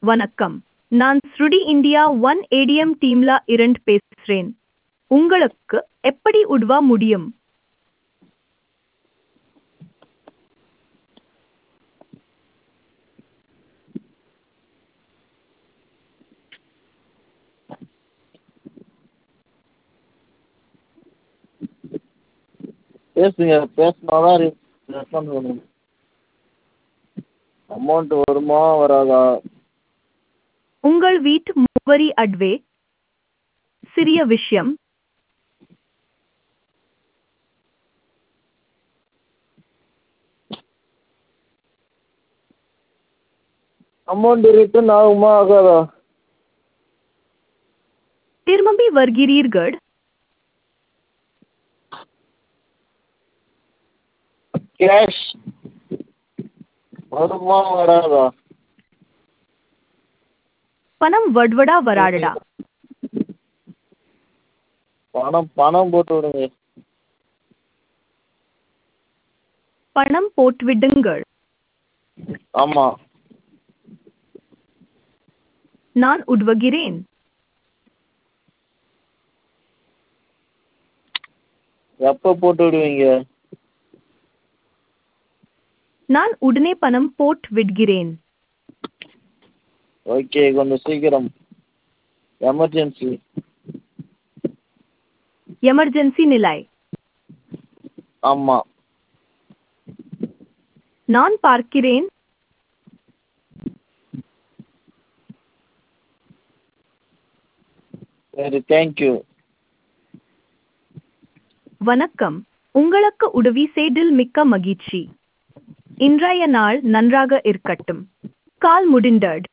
வணக்கம் நான் ஸ்ருடி இந்தியா ஒன் ஏடிஎம் டீம்ல இருந்து பேசுகிறேன் உங்களுக்கு எப்படி உதவ முடியும் பேசுங்க பேசினாதான் ரெஸ்பான்ஸ் பண்ணும் அமௌண்ட் வருமா வராதா உங்கள் வீட்டு முகவரி அட்வே சிறிய விஷயம் அமௌண்ட் ரிட்டர்ன் ஆகுமா ஆகாதா திரும்பி வருகிறீர்கள் கேஷ் வருமா வராதா பணம் வட்வடா வராடடா பணம் பணம் போட்டு விடுங்க பணம் போட்டுவிடுங்கள் ஆமாம் நான் உதவுகிறேன் எப்போ போட்டு விடுவீங்க நான் உடனே பணம் போட்டு விடுகிறேன் ஓகே கொஞ்சம் சீக்கிரம் எமர்ஜென்சி எமர்ஜென்சி நிலை ஆமாம் நான் பார்க்கிறேன் சரி தேங்க்யூ வணக்கம் உங்களுக்கு உதவி செய்தில் மிக்க மகிழ்ச்சி இன்றைய நாள் நன்றாக இருக்கட்டும் கால் முடிந்தது